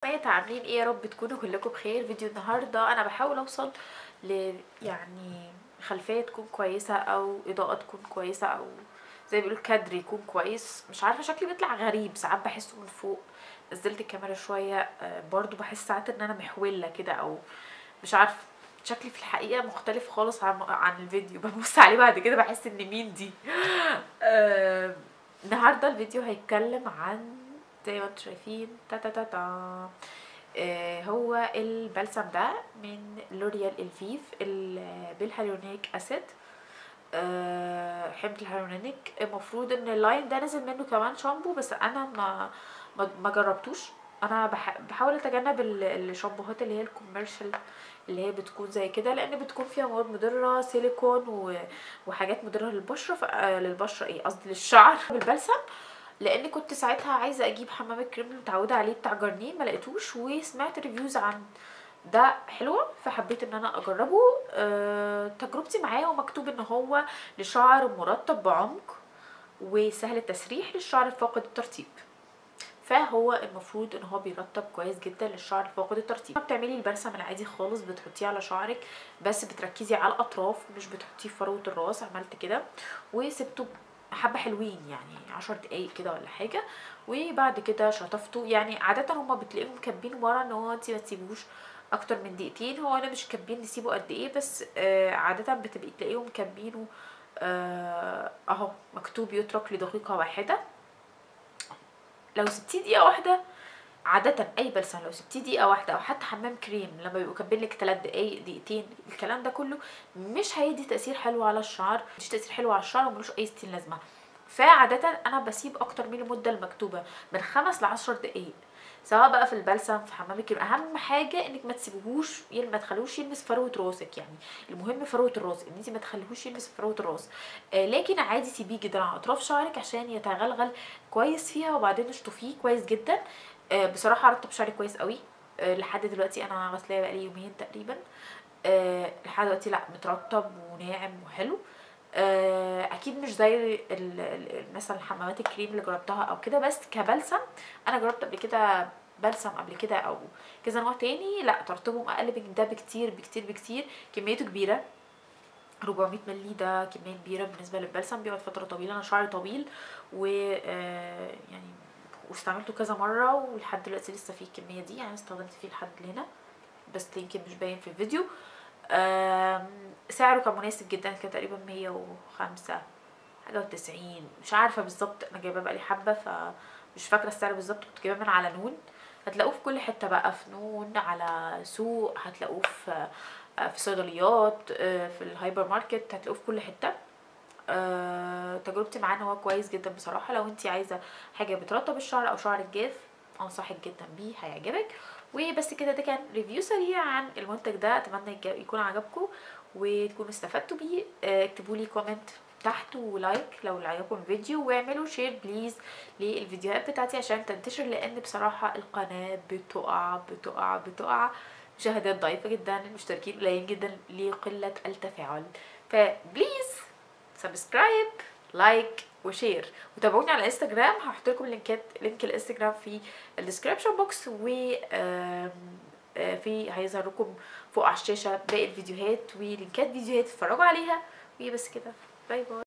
جماعات عاملين ايه يا رب تكونوا كلكم بخير فيديو النهارده انا بحاول اوصل ل يعني خلفيه تكون كويسه او اضاءه تكون كويسه او زي ما بيقولوا كادر يكون كويس مش عارفه شكلي بيطلع غريب ساعات بحسه من فوق نزلت الكاميرا شويه آه، برضو بحس ساعات ان انا محوله كده او مش عارفه شكلي في الحقيقه مختلف خالص عن عن الفيديو ببص عليه بعد كده بحس ان مين دي آه، النهارده الفيديو هيتكلم عن زي ما انتم شايفين تا تا تا تا آه، هو البلسم ده من لوريال الفيف ال- بالهاليونيك اسيد آه، حمض الهاليونيك المفروض ان اللاين ده نزل منه كمان شامبو بس انا ما ما, ما جربتوش انا بح بحاول اتجنب ال- الشامبوهات اللي هي الكوميرشال اللي هي بتكون زي كده لان بتكون فيها مواد مضره سيليكون و- وحاجات مضره للبشره ف... آه، للبشره ايه قصدي للشعر بالبلسم لان كنت ساعتها عايزه اجيب حمام الكريم اللي متعوده عليه بتاع جارنيه ما لقيتوش وسمعت ريفيوز عن ده حلوه فحبيت ان انا اجربه أه تجربتي معاه ومكتوب ان هو لشعر مرطب بعمق وسهل التسريح للشعر الفاقد الترطيب فهو المفروض ان هو بيرطب كويس جدا للشعر الفاقد الترطيب بتعملي البلسم العادي خالص بتحطيه على شعرك بس بتركزي على الاطراف مش بتحطيه في فروه الراس عملت كده وسبته حبه حلوين يعني عشر دقايق كده ولا حاجه وبعد كده شطفته يعني عاده هما بتلاقيهم كاتبين ورا ان هو انت ما تسيبوش اكتر من دقيقتين هو انا مش كاتبين نسيبه قد ايه بس آه عاده بتبقي تلاقيهم كاتبينه آه اهو مكتوب يترك لدقيقه واحده لو سبتيه دقيقه واحده عادة أي بلسم لو سبتيه دقيقة واحدة أو حتى حمام كريم لما بيبقوا كاتبين لك تلات دقايق دقيقتين الكلام ده كله مش هيدي تأثير حلو على الشعر مش تأثير حلو على الشعر وملوش أي ستين لازمة فعادة أنا بسيب أكتر من المدة المكتوبة من خمس لعشر دقايق سواء بقى في البلسم في حمام الكريم اهم حاجه انك ما تسيبوهوش يل- ما تخلوش يلمس فروه راسك يعني المهم فروه الراس ان انت ما تخليهوش يلمس فروه الراس آه لكن عادي سيبيه جدا على اطراف شعرك عشان يتغلغل كويس فيها وبعدين اشطفيه كويس جدا آه بصراحه رطب شعري كويس قوي آه لحد دلوقتي انا غسلاه بقالي يومين تقريبا آه لحد دلوقتي لا مترطب وناعم وحلو آه، اكيد مش زي ال- ال- مثلا حمامات الكريم اللي جربتها او كده بس كبلسم انا جربت قبل كده بلسم قبل كده او كذا نوع تاني لا ترطيبهم اقل من ده بكتير بكتير بكتير كميته كبيره 400 مللي ده كميه كبيره بالنسبه للبلسم بيقعد فتره طويله انا شعري طويل و آه، يعني واستعملته كذا مره ولحد دلوقتي لسه فيه الكميه دي يعني استخدمت فيه لحد هنا بس يمكن مش باين في الفيديو آم، سعره كان مناسب جدا كان تقريبا مية وخمسة حاجة وتسعين مش عارفة بالظبط أنا جايباه بقالي حبة فمش فاكرة السعر بالظبط كنت جايباه من على نون هتلاقوه في كل حتة بقى في نون على سوق هتلاقوه في في صيدليات آه، في الهايبر ماركت هتلاقوه في كل حتة آه، تجربتي معاه ان هو كويس جدا بصراحة لو انتي عايزة حاجة بترطب الشعر او شعرك جاف انصحك جدا بيه هيعجبك وبس كده ده كان ريفيو سريع عن المنتج ده اتمنى يج- يكون عجبكم وتكونوا استفدتوا بيه آه، اكتبوا لي كومنت تحت ولايك لو عجبكم الفيديو واعملوا شير بليز للفيديوهات بتاعتي عشان تنتشر لان بصراحة القناة بتقع بتقع بتقع مشاهدات ضعيفة جدا المشتركين قليلين جدا لقلة التفاعل فبليز سبسكرايب لايك وشير وتابعوني على انستجرام هحط لكم لينكات لينك الانستجرام في الديسكربشن بوكس و آم، آه، في هيظهر لكم فوق على الشاشه باقي الفيديوهات ولينكات فيديوهات تتفرجوا عليها وبس كده باي باي